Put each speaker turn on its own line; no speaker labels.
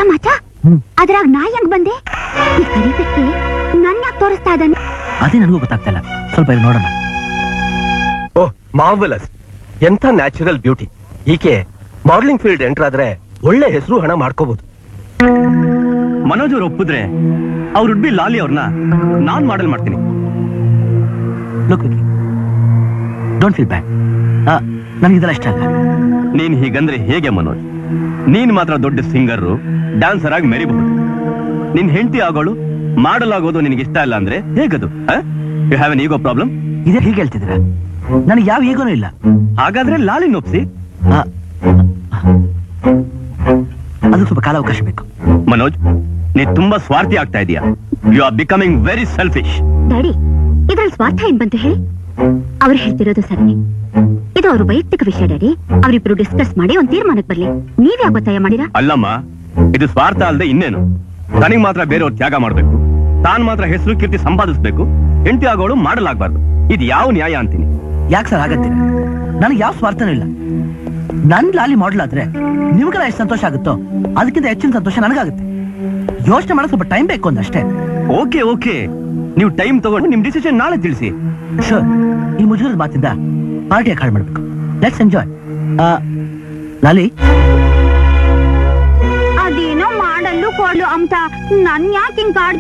ಮಚ
ಹ್ಮ್
ಅದ್ರಾಗ ನಾ ಹೆಂಗ್ ಬಂದೆ ಈ ಕರಿಬೆಕ್ಕೆ ನನ್ ಯಾಕೆ ತೋರಿಸ್ತಾ ಇದ್ದಾನೆ
ಅದೇ ನನಗೂ ಗೊತ್ತಾಗ್ತಾ ಇಲ್ಲ ಸ್ವಲ್ಪ ಇಲ್ಲಿ ನೋಡೋಣ
ಓಹ್ ಮಾರ್ವಲಸ್ ಎಂಥ ನ್ಯಾಚುರಲ್ ಬ್ಯೂಟಿ ಈಕೆ ಮಾಡಲಿಂಗ್ ಫೀಲ್ಡ್ ಎಂಟರ್ ಆದ್ರೆ ಒಳ್ಳೆ ಹೆಸರು ಹಣ ಮಾಡ್ಕೋಬಹುದು
ಮನೋಜ್ ಅವ್ರು ಒಪ್ಪಿದ್ರೆ ಅವ್ರ ಉಡ್ಬಿ ಲಾಲಿ ಅವ್ರನ್ನ ನಾನ್ ಮಾಡೆಲ್ ಮಾಡ್ತೀನಿ
look Vicky don't feel bad ನನಗೆ ಇದೆಲ್ಲ ಇಷ್ಟ ಆಗಲ್ಲ
ನೀನ್ ಹೀಗಂದ್ರೆ ಹೇಗೆ ಮನೋಜ್ ನೀನ್ ಮಾತ್ರ ದೊಡ್ಡ ಸಿಂಗರ್ ಡ್ಯಾನ್ಸರ್ ಆಗಿ ಮೆರಿಬಹುದು ನಿನ್ ಹೆಂಡತಿ ಆಗೋಳು ಮಾಡಲ್ ಆಗೋದು ನಿನಗೆ ಇಷ್ಟ ಇಲ್ಲ ಅಂದ್ರೆ ಹೇಗದು you have an ego problem
ಇದೇ ಹೀಗೆ ಹೇಳ್ತಿದ್ದೀರಾ ನನಗೆ ಯಾವ ಈಗೋನೂ ಇಲ್ಲ
ಹಾಗಾದ್ರೆ ಲಾಲಿನ್ ಒಪ್ಸಿ
ಆ, ಅದಕ್ಕೆ ಸ್ವಲ್ಪ ಕಾಲಾವಕಾಶ ಬೇಕು
ಮನೋಜ್ ನೀ ತುಂಬಾ ಸ್ವಾರ್ಥಿ ಆಗ್ತಾ ಇದೀಯಾ you are becoming very selfish
daddy ಇದ್ರಲ್ಲಿ ಸ್ವಾರ್ಥ ಏನ್ ಬಂತು ಹೇಳಿ ಅವ್ರು ಹೇಳ್ತಿರೋದು ಸರಿ ಇದು ಅವ್ರ ವೈಯಕ್ತಿಕ ವಿಷಯ ಡ್ಯಾಡಿ ಅವ್ರಿಬ್ರು ಡಿಸ್ಕಸ್ ಮಾಡಿ ಒಂದ್ ತೀರ್ಮಾನಕ್ಕೆ ಬರ್ಲಿ ನೀವ್ ಯಾಕೆ ಒತ್ತಾಯ ಮಾಡಿರಾ
ಅಲ್ಲಮ್ಮ ಇದು ಸ್ವಾರ್ಥ ಅಲ್ಲದೆ ಇನ್ನೇನು ತನಿಗ್ ಮಾತ್ರ ಬೇರೆಯವ್ರ ತ್ಯಾಗ ಮಾಡ್ಬೇಕು ತಾನ್ ಮಾತ್ರ ಹೆಸರು ಕೀರ್ತಿ ಸಂಪಾದಿಸ್ಬೇಕು ಹೆಂಡತಿ ಆಗೋಳು ಮಾಡಲಾಗ್ಬಾರ್ದು ಇದು ಯಾವ ನ್ಯಾಯ ಅಂತೀನಿ
ಯಾಕೆ ಸರ್ ಆಗತ್ತೀರ ನನಗೆ ಯಾವ ಸ್ವಾರ್ಥನೂ ಇಲ್ಲ ನನ್ ಲಾಲಿ ಮಾಡಲ್ ಆದ್ರೆ ನಿಮ್ಗೆಲ್ಲ ಎಷ್ಟು ಸಂತೋಷ ಆಗುತ್ತೋ ಅದಕ್ಕಿಂತ ಹೆಚ್ಚಿನ ಸಂತೋಷ ನನಗಾಗುತ್ತೆ ಯೋಚನೆ ಮಾಡಕ್ ಸ್ವಲ್ಪ ಟೈಮ್ ಬೇಕು ಅಂದಷ್ಟೇ
ಓಕೆ ಓಕೆ ನೀವು ಟೈಮ್ ತಗೊಂಡು ನಿಮ್ ಡಿಸಿಷನ್ ನಾಳೆ ತಿಳಿಸಿ
ಶೋರ್ ಈ ಮುಜುಗರದ ಮಾತಿಂದ ಪಾರ್ಟಿ ಹಾಳು ಮಾಡ್ಬೇಕು ಲೆಟ್ಸ್ ಎಂಜಾಯ್ ಲಾಲಿ
ಅದೇನೋ ಮಾಡಲ್ಲು ಕೊಡ್ಲು ಅಂತ ನನ್ ಯಾಕೆ ಹಿಂಗ್